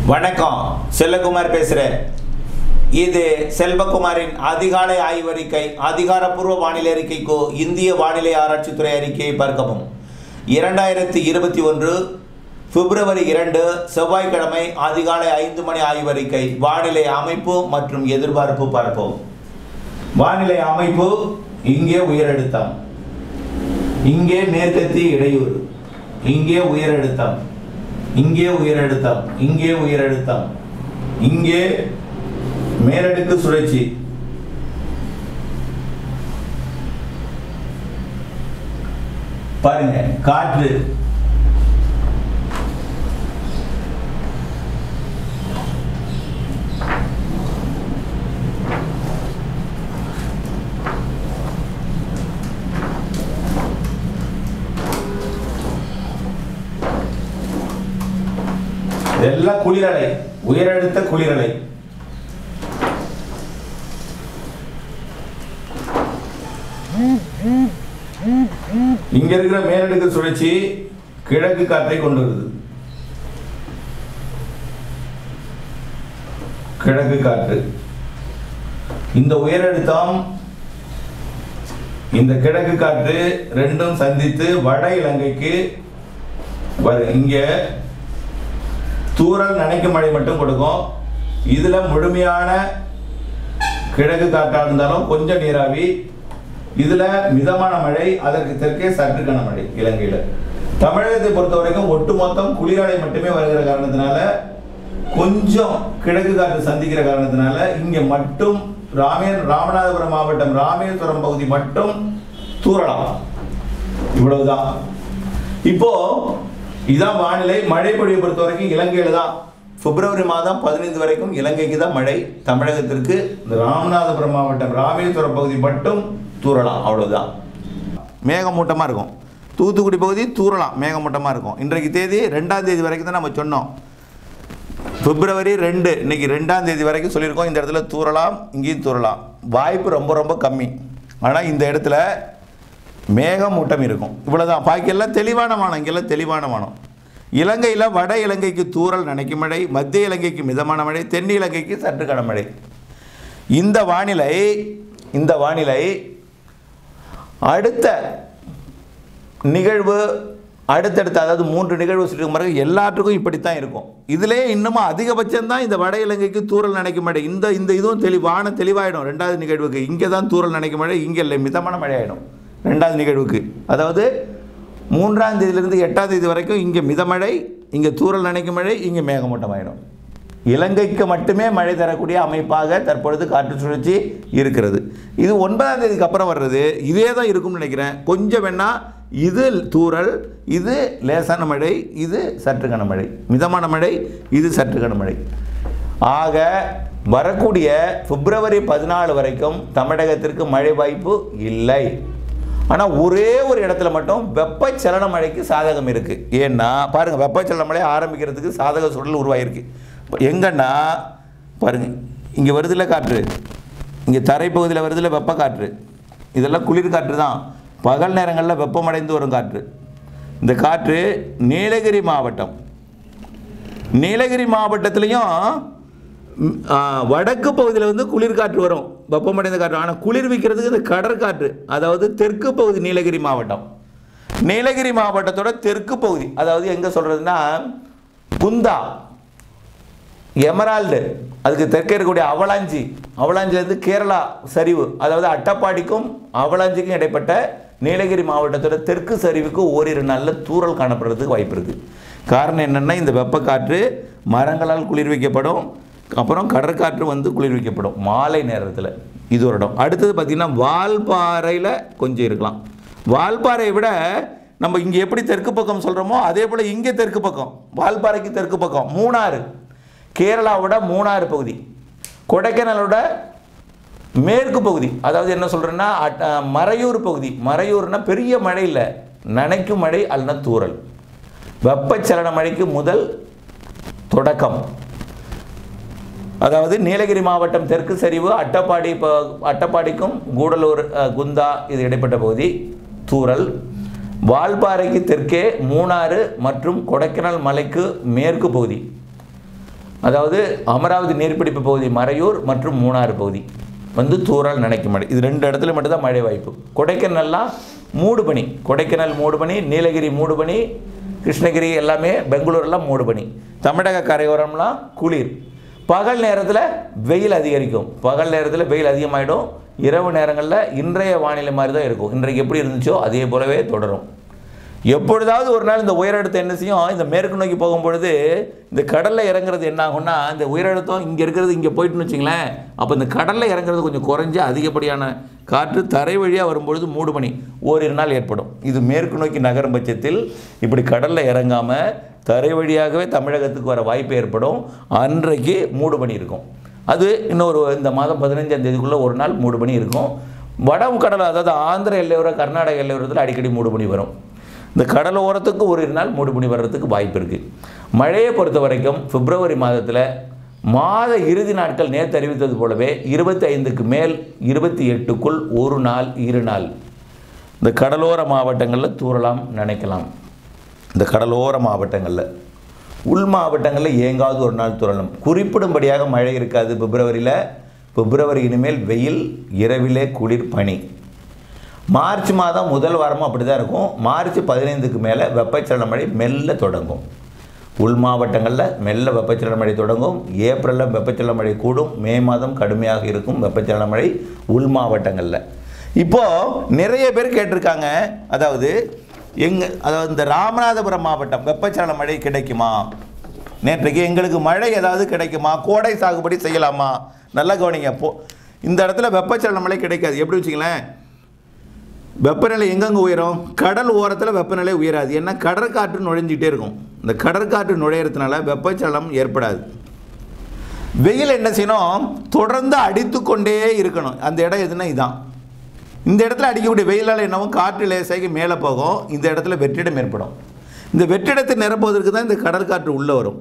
வணக்கம் செல்லகுமார் பேசுகிறேன் இது செல்வகுமாரின் அதிகாலை ஆய்வறிக்கை அதிகாரப்பூர்வ வானிலை அறிக்கைக்கு இந்திய வானிலை ஆராய்ச்சித்துறை அறிக்கையை பார்க்கவும் இரண்டாயிரத்தி இருபத்தி ஒன்று பிப்ரவரி இரண்டு செவ்வாய்க்கிழமை அதிகாலை ஐந்து மணி ஆய்வறிக்கை வானிலை அமைப்பு மற்றும் எதிர்பார்ப்பு பார்ப்போம் வானிலை அமைப்பு இங்கே உயரழுத்தம் இங்கே மேற்கத்திய இடையூறு இங்கே உயரழுத்தம் இங்கே உயரழுத்தம் இங்கே உயரழுத்தம் இங்கே மேலடுக்கு சுழற்சி பாருங்க காற்று இதெல்லாம் குளிரலை உயரழுத்த குளிரலை இங்க இருக்கிற மேலடுக்கு சுழற்சி கிழக்கு காற்றை கொண்டு வருது கிழக்கு காற்று இந்த உயரழுத்தம் இந்த கிழக்கு காற்று ரெண்டும் சந்தித்து வட இலங்கைக்கு வரு- இங்க தூறல் நனைக்கும் மழை மட்டும் கொடுக்கும் இதுல முழுமையான கிழக்கு காற்றா இருந்தாலும் கொஞ்சம் நீராவி இதுல மிதமான மழை அதற்கு தெற்கே சற்று கனமழை இலங்கையில தமிழகத்தை பொறுத்த வரைக்கும் ஒட்டுமொத்தம் குளிரலை மட்டுமே வருகிற காரணத்தினால கொஞ்சம் கிழக்கு காற்று சந்திக்கிற காரணத்தினால இங்க மட்டும் ராமே ராமநாதபுரம் மாவட்டம் ராமேஸ்வரம் பகுதி மட்டும் தூறலாம் இவ்வளவுதான் இப்போ இதான் வானிலை மழை பொழிவை பொறுத்த வரைக்கும் இலங்கையில தான் பிப்ரவரி மாதம் பதினைந்து வரைக்கும் இலங்கைக்கு தான் மழை தமிழகத்திற்கு இந்த ராமநாதபுரம் மாவட்டம் ராமேஸ்வரம் பகுதி மட்டும் தூறலாம் அவ்வளவுதான் மேகமூட்டமாக இருக்கும் தூத்துக்குடி பகுதி தூறலாம் மேகமூட்டமாக இருக்கும் இன்றைக்கு தேதி ரெண்டாம் தேதி வரைக்கும் தான் நம்ம சொன்னோம் பிப்ரவரி ரெண்டு இன்னைக்கு ரெண்டாம் தேதி வரைக்கும் சொல்லியிருக்கோம் இந்த இடத்துல தூறலாம் இங்கேயும் தூறலாம் வாய்ப்பு ரொம்ப ரொம்ப கம்மி ஆனால் இந்த இடத்துல மேகமூட்டம் இருக்கும் இவ்வளோதான் பாக்கியெல்லாம் தெளிவான வானம் இங்கெல்லாம் தெளிவான வானம் இலங்கையில் வட இலங்கைக்கு தூறல் நனைக்கும் மழை மத்திய இலங்கைக்கு மிதமான மழை தென் இலங்கைக்கு சற்று கனமழை இந்த வானிலை இந்த வானிலை அடுத்த நிகழ்வு அடுத்தடுத்த அதாவது மூன்று நிகழ்வு சொல்லியிருக்கும் பிறகு எல்லாத்துக்கும் இப்படித்தான் இருக்கும் இதிலே இன்னமும் அதிகபட்சம் தான் இந்த வட இலங்கைக்கு தூறல் நினைக்கும் மழை இந்த இந்த இதுவும் தெளிவான தெளிவாயிடும் ரெண்டாவது நிகழ்வுக்கு இங்கே தான் தூறல் நினைக்கும் மழை இங்கே இல்லை மிதமான மழை ஆயிடும் ரெண்டாவது நிகழ்வுக்கு அதாவது மூன்றாம் தேதியிலிருந்து எட்டாம் தேதி வரைக்கும் இங்கே மிதமழை இங்கே தூறல் நினைக்கும் மழை இங்கே மேகமூட்டம் ஆயிடும் இலங்கைக்கு மட்டுமே மழை தரக்கூடிய அமைப்பாக தற்பொழுது காற்று சுழற்சி இருக்கிறது இது ஒன்பதாம் தேதிக்கு அப்புறம் வர்றது இதே தான் இருக்கும்னு நினைக்கிறேன் கொஞ்சம் வேணா இது தூறல் இது லேசான மழை இது சற்று கனமழை மிதமான மழை இது சற்று கனமழை ஆக வரக்கூடிய பிப்ரவரி பதினாலு வரைக்கும் தமிழகத்திற்கு மழை வாய்ப்பு இல்லை ஆனால் ஒரே ஒரு இடத்துல மட்டும் வெப்பச்சலன மழைக்கு சாதகம் இருக்குது ஏன்னா பாருங்கள் வெப்பச்சலன மழை ஆரம்பிக்கிறதுக்கு சாதக சூழல் உருவாகிருக்கு இப்ப எங்கன்னா பாருங்கள் இங்கே வருதுல காற்று இங்கே தரைப்பகுதியில் வருதுல வெப்ப காற்று இதெல்லாம் குளிர் காற்று தான் பகல் நேரங்களில் வெப்பமடைந்து வரும் காற்று இந்த காற்று நீலகிரி மாவட்டம் நீலகிரி மாவட்டத்துலேயும் ம், ஆ, வடக்கு பகுதியில் வந்து குளிர்காற்று வரும் வெப்பமடைந்த காற்று ஆனால் குளிர்விக்கிறதுக்கு இந்த கடற்காற்று அதாவது தெற்கு பகுதி நீலகிரி மாவட்டம் நீலகிரி மாவட்டத்தோட தெற்கு பகுதி அதாவது எங்கே சொல்கிறதுனா குந்தா எமரால்டு அதுக்கு தெற்கே இருக்கக்கூடிய அவலாஞ்சி அவலாஞ்சிலேருந்து கேரளா சரிவு அதாவது அட்டப்பாடிக்கும் அவலாஞ்சிக்கும் இடைப்பட்ட நீலகிரி மாவட்டத்தோட தெற்கு சரிவுக்கு ஓரிரு நாளில் தூறல் காணப்படுறதுக்கு வாய்ப்பு இருக்குது காரணம் என்னென்னா இந்த வெப்பக்காற்று மரங்களால் குளிர்விக்கப்படும் அப்புறம் கடற்காற்று வந்து குளிர்விக்கப்படும் மாலை நேரத்தில் இது ஒரு இடம் அடுத்தது பார்த்திங்கன்னா வால்பாறையில் கொஞ்சம் இருக்கலாம் வால்பாறையை விட நம்ம இங்கே எப்படி தெற்கு பக்கம் சொல்கிறோமோ அதே போல் இங்கே தெற்கு பக்கம் வால்பாறைக்கு தெற்கு பக்கம் மூணாறு கேரளாவோட மூணாறு பகுதி கொடைக்கானலோட மேற்கு பகுதி அதாவது என்ன சொல்கிறேன்னா மறையூர் பகுதி மறையூர்னா பெரிய மழை இல்லை நனைக்கும் மழை அல்லனா தூறல் வெப்பச்சலன மழைக்கு முதல் தொடக்கம் அதாவது நீலகிரி மாவட்டம் தெற்கு சரிவு அட்டப்பாடி ப அட்டப்பாடிக்கும் கூடலூர் அஹ், குந்தா இது இடைப்பட்ட பகுதி தூறல் வால்பாறைக்கு தெற்கே மூணாறு மற்றும் கொடைக்கானல் மலைக்கு மேற்கு பகுதி அதாவது அமராவதி நீர்பிடிப்பு பகுதி மறையூர் மற்றும் மூணாறு பகுதி வந்து தூறல் நினைக்கும் மழை இது ரெண்டு இடத்துல மட்டும்தான் மழை வாய்ப்பு கொடைக்கானல்லாம் மூடு பனி கொடைக்கானல் மூடு பனி நீலகிரி மூடு பனி கிருஷ்ணகிரி எல்லாமே பெங்களூர்லாம் மூடு பனி தமிழக கரையோரம்லாம் குளிர் பகல் நேரத்தில் வெயில் அதிகரிக்கும் பகல் நேரத்தில் வெயில் அதிகமாகிடும் இரவு நேரங்களில் இன்றைய வானிலை மாதிரி தான் இருக்கும் இன்றைக்கு எப்படி இருந்துச்சோ அதே போலவே தொடரும் எப்பொழுதாவது ஒரு நாள் இந்த உயரழுத்தம் என்ன செய்யும் இந்த மேற்கு நோக்கி போகும்பொழுது இந்த கடலில் இறங்குறது என்ன ஆகும்னா இந்த உயரழுத்தம் இங்கே இருக்கிறது இங்கே போயிட்டுன்னு வச்சுங்களேன் அப்போ இந்த கடலில் இறங்குறது கொஞ்சம் குறைஞ்சு அதிகப்படியான காற்று தரை வழியாக வரும்பொழுது மூடு பனி ஓரிரு நாள் ஏற்படும் இது மேற்கு நோக்கி நகரும் பட்சத்தில் இப்படி கடலில் இறங்காமல் தரை வழியாகவே தமிழகத்துக்கு வர வாய்ப்பு ஏற்படும் அன்றைக்கு மூடு பனி இருக்கும் அது இன்னொரு இந்த மாதம் பதினஞ்சாம் தேதிக்குள்ளே ஒரு நாள் மூடு பனி இருக்கும் வட கடல் அதாவது ஆந்திர எல்லையோர கர்நாடக எல்லையோரத்தில் அடிக்கடி மூடு பனி வரும் இந்த கடல் ஓரத்துக்கு ஒரு நாள் மூடுபனி வர்றதுக்கு வாய்ப்பு இருக்குது மழையை பொறுத்த வரைக்கும் பிப்ரவரி மாதத்தில் மாத இறுதி நாட்கள் நேற்று அறிவித்தது போலவே இருபத்தி ஐந்துக்கு மேல் இருபத்தி எட்டுக்குள் ஒரு நாள் இரு நாள் இந்த கடலோர மாவட்டங்களில் தூறலாம் நினைக்கலாம் இந்த கடலோர மாவட்டங்களில் உள் மாவட்டங்களில் ஏங்காவது ஒரு நாள் தூறலாம் குறிப்பிடும்படியாக மழை இருக்காது பிப்ரவரியில் பிப்ரவரி இனிமேல் வெயில் இரவிலே குளிர் பனி மார்ச் மாதம் முதல் வாரமும் அப்படி தான் இருக்கும் மார்ச் பதினைந்துக்கு மேலே வெப்பச்சலன மழை மெல்ல தொடங்கும் உள் மாவட்டங்களில் மெல்ல வெப்பச்சலன மழை தொடங்கும் ஏப்ரலில் வெப்பச்சலன மழை கூடும் மே மாதம் கடுமையாக இருக்கும் வெப்பச்சலன மழை உள் மாவட்டங்களில் இப்போது நிறைய பேர் கேட்டிருக்காங்க அதாவது எங்க அதாவது இந்த ராமநாதபுரம் மாவட்டம் வெப்பச்சலன மழை கிடைக்குமா நேற்றைக்கு எங்களுக்கு மழை ஏதாவது கிடைக்குமா கோடை சாகுபடி செய்யலாமா நல்லா கவனிங்க போ இந்த இடத்துல வெப்பச்சலன மழை கிடைக்காது எப்படி வச்சுங்களேன் வெப்பநிலை எங்கெங்கே உயரும் கடல் ஓரத்தில் வெப்பநிலை உயராது ஏன்னா கடற்காற்று நுழைஞ்சிட்டே இருக்கும் இந்த கடற்காற்று நுழையிறதுனால வெப்பச்சலனம் ஏற்படாது வெயில் என்ன செய்யணும் தொடர்ந்து அடித்து கொண்டே இருக்கணும் அந்த இடம் எதுனா இதான் இந்த இடத்துல அடிக்கக்கூடிய வெயிலால் என்னவும் காற்று லேசாகி மேலே போகும் இந்த இடத்துல வெற்றிடம் ஏற்படும் இந்த வெற்றிடத்தை நிரப்புவதற்கு தான் இந்த கடற்காற்று உள்ளே வரும்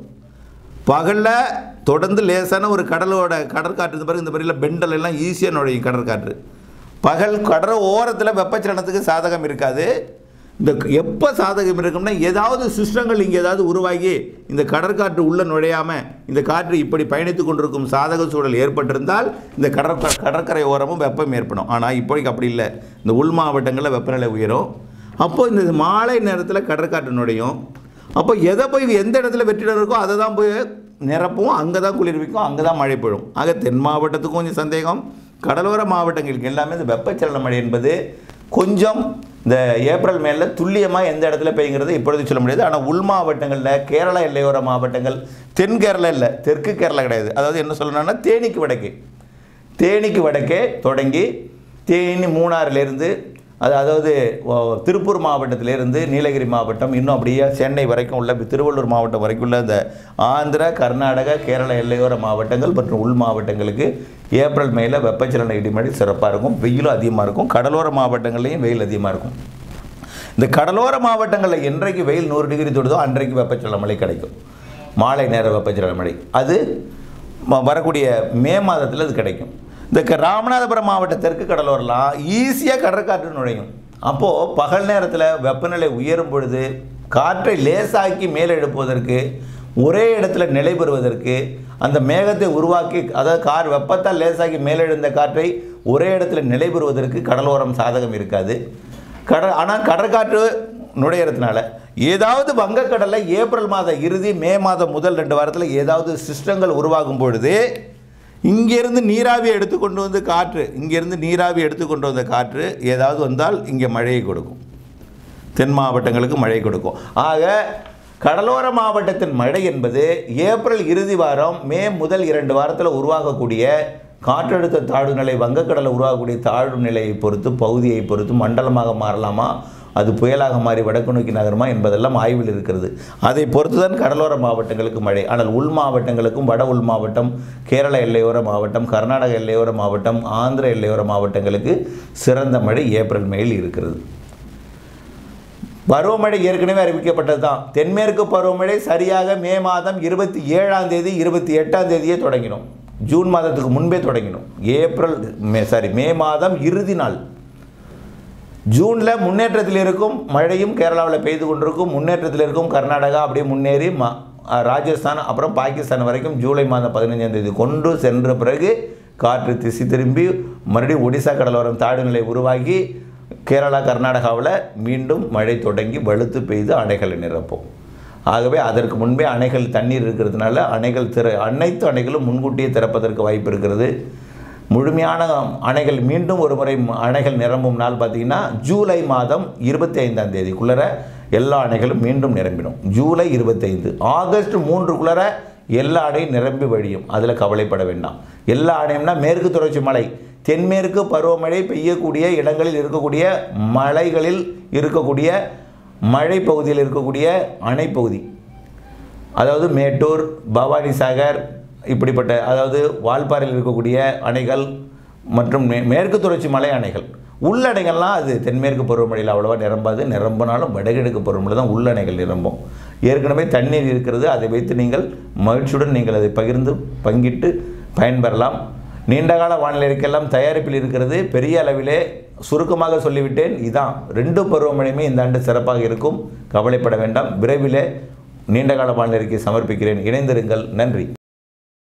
பகலில் தொடர்ந்து லேசான ஒரு கடலோட கடற்காற்று இந்த பாருங்க இந்த மாதிரிலாம் பெண்டல் எல்லாம் ஈஸியாக நுழையும் கடற்காற்று பகல் கடல் ஓரத்தில் வெப்பச்சலனத்துக்கு சாதகம் இருக்காது இந்த எப்போ சாதகம் இருக்கும்னா ஏதாவது சிஸ்டங்கள் இங்கே ஏதாவது உருவாகி இந்த கடற்காற்று உள்ளே நுழையாமல் இந்த காற்று இப்படி பயணித்து கொண்டிருக்கும் சாதக சூழல் ஏற்பட்டிருந்தால் இந்த கடற்க கடற்கரை ஓரமும் வெப்பம் ஏற்படும் ஆனால் இப்போதைக்கு அப்படி இல்லை இந்த உள் மாவட்டங்களில் வெப்பநிலை உயரும் அப்போது இந்த மாலை நேரத்தில் கடற்காற்று நுழையும் அப்போ எதை போய் எந்த இடத்துல வெற்றிடம் இருக்கோ அதை தான் போய் நிரப்பும் அங்கே தான் குளிர்விக்கும் அங்கே தான் மழை பெய்யும் ஆக தென் மாவட்டத்துக்கும் கொஞ்சம் சந்தேகம் கடலோர மாவட்டங்களுக்கு எல்லாமே இந்த வெப்பச்சலன மழை என்பது கொஞ்சம் இந்த ஏப்ரல் மேல துல்லியமாக எந்த இடத்துல பெய்யுங்கிறது இப்பொழுது சொல்ல முடியாது ஆனால் உள் மாவட்டங்களில் கேரளா எல்லையோர மாவட்டங்கள் தென் கேரளா இல்லை தெற்கு கேரளா கிடையாது அதாவது என்ன சொல்லணும்னா தேனிக்கு வடக்கு தேனிக்கு வடக்கே தொடங்கி தேனி மூணாறுலேருந்து அது அதாவது ஓ, திருப்பூர் மாவட்டத்திலேருந்து நீலகிரி மாவட்டம் இன்னும் அப்படியே சென்னை வரைக்கும் உள்ள திருவள்ளூர் மாவட்டம் வரைக்கும் உள்ள இந்த ஆந்திரா கர்நாடகா கேரளா எல்லையோர மாவட்டங்கள் மற்றும் உள் மாவட்டங்களுக்கு ஏப்ரல் மேல வெப்பச்சலன இடிமழை சிறப்பாக இருக்கும் வெயிலும் அதிகமாக இருக்கும் கடலோர மாவட்டங்கள்லையும் வெயில் அதிகமாக இருக்கும் இந்த கடலோர மாவட்டங்களில் என்றைக்கு வெயில் நூறு டிகிரி தொடுதோ அன்றைக்கு வெப்பச்சலன மழை கிடைக்கும் மாலை நேர வெப்பச்சலன மழை அது ம- வரக்கூடிய மே மாதத்தில் அது கிடைக்கும் இந்த க- ராமநாதபுரம் மாவட்ட தெற்கு கடலோரெலாம் ஈஸியாக கடற்காற்று நுழையும் அப்போது பகல் நேரத்தில் வெப்பநிலை உயரும் பொழுது காற்றை லேசாக்கி மேலே எழுப்புவதற்கு ஒரே இடத்துல நிலை பெறுவதற்கு அந்த மேகத்தை உருவாக்கி அதாவது கார் வெப்பத்தால் லேசாக்கி மேலெழுந்த காற்றை ஒரே இடத்துல நிலை பெறுவதற்கு கடலோரம் சாதகம் இருக்காது கடல் ஆனால் கடற்காற்று நுழையிறதுனால ஏதாவது வங்கக்கடலில் ஏப்ரல் மாத இறுதி மே மாதம் முதல் ரெண்டு வாரத்தில் ஏதாவது சிஸ்டங்கள் உருவாகும் பொழுது இங்கேருந்து நீராவி எடுத்து கொண்டு வந்து காற்று இங்கேருந்து நீராவி எடுத்து கொண்டு வந்த காற்று ஏதாவது வந்தால் இங்கே மழையை கொடுக்கும் தென் மாவட்டங்களுக்கு மழை கொடுக்கும் ஆக கடலோர மாவட்டத்தின் மழை என்பது ஏப்ரல் இறுதி வாரம் மே முதல் இரண்டு வாரத்தில் உருவாகக்கூடிய காற்றழுத்த தாழ்வு நிலை வங்கக்கடலில் உருவாகக்கூடிய தாழ்வு நிலையை பொறுத்து பகுதியை பொறுத்து மண்டலமாக மாறலாமா அது புயலாக மாறி வடக்கு நோக்கி நகருமா என்பதெல்லாம் ஆய்வில் இருக்கிறது அதை பொறுத்து தான் கடலோர மாவட்டங்களுக்கு மழை ஆனால் உள் மாவட்டங்களுக்கும் வட உள் மாவட்டம் கேரள எல்லையோர மாவட்டம் கர்நாடக எல்லையோர மாவட்டம் ஆந்திர எல்லையோர மாவட்டங்களுக்கு சிறந்த மழை ஏப்ரல் மேல் இருக்கிறது பருவமழை ஏற்கனவே அறிவிக்கப்பட்டது தான் தென்மேற்கு பருவமழை சரியாக மே மாதம் இருபத்தி ஏழாம் தேதி இருபத்தி எட்டாம் தேதியே தொடங்கிடும் ஜூன் மாதத்துக்கு முன்பே தொடங்கிடும் ஏப்ரல் மே சாரி மே மாதம் இறுதி நாள் ஜூனில் முன்னேற்றத்தில் இருக்கும் மழையும் கேரளாவில் பெய்து கொண்டிருக்கும் முன்னேற்றத்தில் இருக்கும் கர்நாடகா அப்படியே முன்னேறி மா அஹ், ராஜஸ்தான் அப்புறம் பாகிஸ்தான் வரைக்கும் ஜூலை மாதம் பதினஞ்சாம் தேதி கொண்டு சென்ற பிறகு காற்று திசை திரும்பி மறுபடியும் ஒடிசா கடலோரம் தாழ்நிலை உருவாகி கேரளா கர்நாடகாவில் மீண்டும் மழை தொடங்கி வலுத்து பெய்து அணைகளை நிரப்பும் ஆகவே அதற்கு முன்பே அணைகள் தண்ணீர் இருக்கிறதுனால அணைகள் திற அனைத்து அணைகளும் முன்கூட்டியே திறப்பதற்கு வாய்ப்பு இருக்கிறது முழுமையான அணைகள் மீண்டும் ஒரு முறை ம- அணைகள் நிரம்பும் நாள் பார்த்தீங்கன்னா ஜூலை மாதம் இருபத்தி ஐந்தாம் தேதிக்குள்ளர எல்லா அணைகளும் மீண்டும் நிரம்பிடும் ஜூலை இருபத்தைந்து ஆகஸ்ட் மூன்றுக்குள்ளர எல்லா அணையும் நிரம்பி வழியும் அதில் கவலைப்பட வேண்டாம் எல்லா அணையும்னா மேற்கு தொடர்ச்சி மலை தென்மேற்கு பருவமழை பெய்யக்கூடிய இடங்களில் இருக்கக்கூடிய மலைகளில் இருக்கக்கூடிய மழை பகுதியில் இருக்கக்கூடிய அணைப்பகுதி அதாவது மேட்டூர் பவானி சாகர் இப்படிப்பட்ட அதாவது வால்பாறையில் இருக்கக்கூடிய அணைகள் மற்றும் மே மேற்கு தொடர்ச்சி மலை அணைகள் உள்ளணைகள்லாம் அது தென்மேற்கு பருவமழையில் அவ்வளோவா நிரம்பாது நிரம்பினாலும் வடகிழக்கு பருவமழை தான் உள்ளணைகள் நிரம்பும் ஏற்கனவே தண்ணீர் இருக்கிறது அதை வைத்து நீங்கள் மகிழ்ச்சியுடன் நீங்கள் அதை பகிர்ந்து பங்கிட்டு பயன்பெறலாம் நீண்டகால வானிலை அறிக்கையெல்லாம் தயாரிப்பில் இருக்கிறது பெரிய அளவிலே சுருக்கமாக சொல்லிவிட்டேன் இதான் ரெண்டு பருவமழையுமே இந்த ஆண்டு சிறப்பாக இருக்கும் கவலைப்பட வேண்டாம் விரைவிலே நீண்டகால வானிலை அறிக்கை சமர்ப்பிக்கிறேன் இணைந்திருங்கள் நன்றி